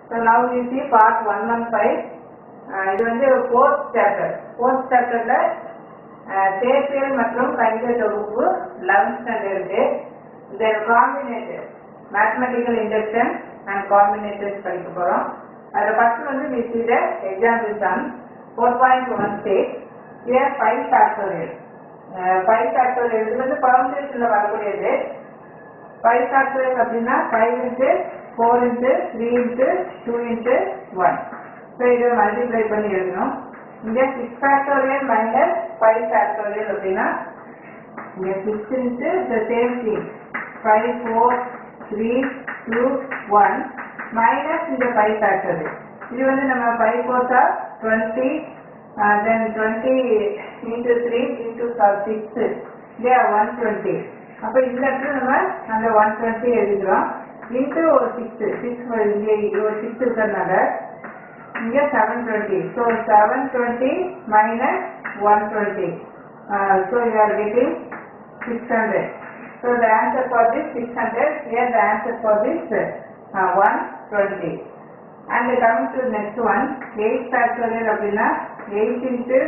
So now you see part one one five இது வந்து fourth chapter fourth சாப்டரில் தேசியல் மற்றும் கணித தொகுப்பு லெவன்த் ஸ்டாண்டர்டுக்கு இந்த combinator mathematical induction and combinators படிக்க போகிறோம் அதில் ஃபர்ஸ்ட் வந்து we see the example sum four point one six ஏன் ஃபைவ் ஃபேக்டோரியல் ஃபைவ் ஃபேக்டோரியல் இது வந்து பர்முடேஷனில் வரக்கூடியது ஃபைவ் ஃபேக்டோரியல் அப்படின்னா five into four into three into two into one so இதை மல்டிப்ளை பண்ணி எழுதணும் இங்கே six factorial minus five factorial அப்படின்னா இங்கே six into the same thing five four three two one minus இந்த ஃபைவ் ஃபேக்டோரியல் இது வந்து நம்ம ஃபைவ் ஃபோர்ஸா twenty then twenty into three into six இல்லையா ஒன் டுவெண்ட்டி அப்போ இந்த இடத்துல நம்ம அந்த ஒன் டுவெண்ட்டி எழுதிக்கிறோம் இன்ட்டு ஒரு சிக்ஸ் சிக்ஸ் இங்கே ஒரு சிக்ஸ் இருக்கிறதுனால இங்கே seven twenty so seven twenty minus one twenty so you are getting six hundred so the answer for this six hundred here the answer for this one twenty and coming to next one eight factorial அப்படின்னா eight into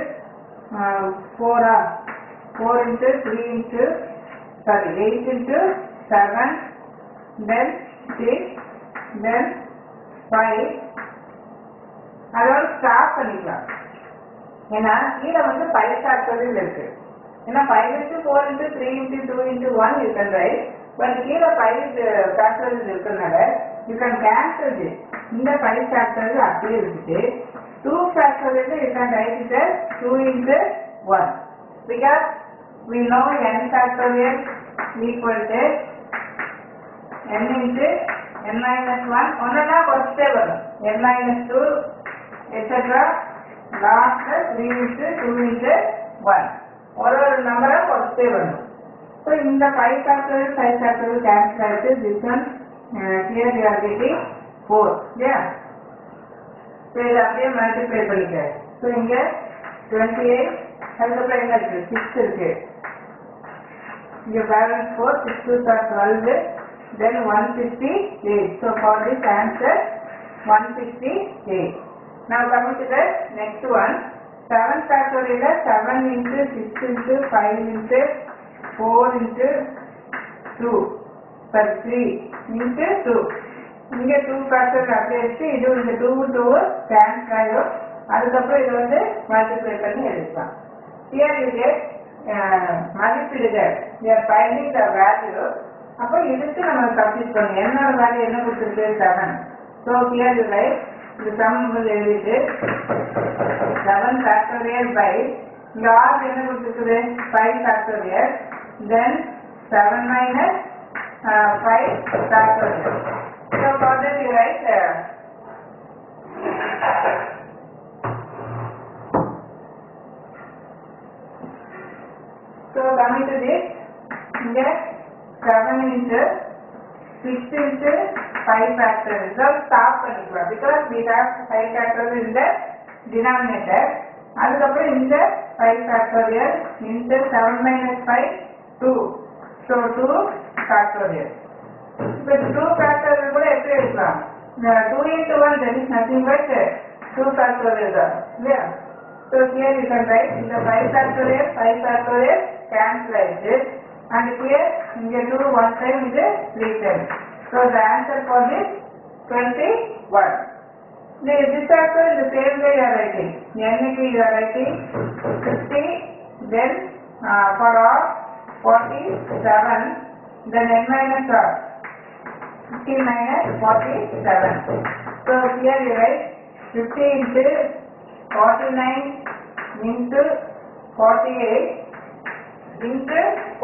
ஃபோரா four into three into sorry eight into seven then six then five அதோட stop பண்ணிக்கலாம் ஏன்னா கீழே வந்து five factorial இருக்கு ஏன்னா five into four into three into two into one you can write but கீழே ஃபைவ் ஃபேக்டோரியல் இருக்கிறதுனால யூ கேன் கேன்சல் இது இந்த ஃபைவ் ஃபேக்டோரியல் அப்படியே இருக்குது two factorial you can write it two into one because we know n factorial equal to n into n minus 1 ஒன்னா குறைச்சிட்டே வரும் n minus 2 etc last 3 into 2 into 1 ஒரு ஒரு நம்பரை குறைச்சிட்டே வரும் ஸோ இந்த five factorial five factorial cancel ஆகிட்டு this one here you are getting four இல்லையா so இதை அப்படியே மல்டிப்ளை பண்ணிக்க ஸோ இங்கே டுவெண்ட்டி எயிட் அதுக்கப்புறம் என்ன இருக்கு சிக்ஸ் இருக்கு இங்க balance four six two are twelve then one sixty eight so for this answer one sixty eight நான் coming to the next one seven factorial seven into six into five into four into two sorry three into two இங்கே two factor அப்படியே இருக்கு இது இந்த two two cancel ஆகிடும் அதுக்கப்புறம் இது வந்து மல்டிப்ளை பண்ணி எடுக்கலாம் here you get uh, மதிப்பிடுதல் you are finding the value அப்போ இதுக்கு நம்ம சப்ஸ்டிட் பண்ணணும் என்ன வேல்யூ என்ன கொடுத்துருக்கு seven so here you write இது சம் எழுதிட்டு செவன் ஃபேக்டோரியல் பை இங்க ஆர் என்ன கொடுத்துருக்குது five factorial then seven minus five factorial so for that you write So coming to this, இங்க 7 into 6 into 5 factorial. So stop பண்ணிக்கலாம் because we have 5 factorial in the denominator. அதுக்கப்புறம் இந்த 5 factorial into 7 minus 5, 2. So 2 factorial. இப்போ 2 factorial கூட எப்படி எடுக்கலாம் 2 into 1 that is nothing but 2 factorial தான் இல்லையா So here you can write in the 5 factorial, 5 factorial cancel it and here you get 2 one time is 3 times. So the answer for this 21. The, this also in the same way you are writing. N you are writing 50 then uh, for all 47 then n minus r 50 minus 47. So here you write 50 into 49 into 48 into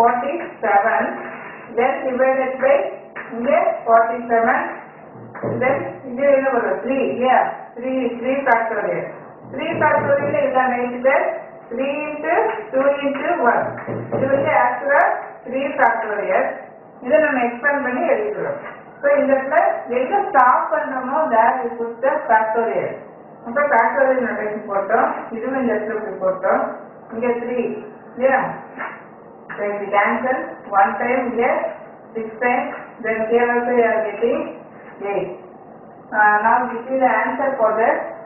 47 then divided by இங்கே 47 then இது என்ன வரும் 3 இல்லையா 3 3 factorial 3 factorial இதான் right பேர் 3 into 2 into 1 இது வந்து ஆக்சுவலா 3 ஃபேக்டோரியல் இதை நம்ம எக்ஸ்பேண்ட் பண்ணி எழுதிக்கிறோம் ஸோ இந்த இடத்துல எங்க ஸ்டாப் பண்றோமோ there we put the factorial அப்போ ஃபேக்டோரியல் நோட்டேஷன் போட்டோம் இதுவும் இந்த இடத்துல இப்படி போட்டோம் இங்க த்ரீ இல்லையா So if we cancel one time here, six times, then here also you are getting eight. now we see the answer for that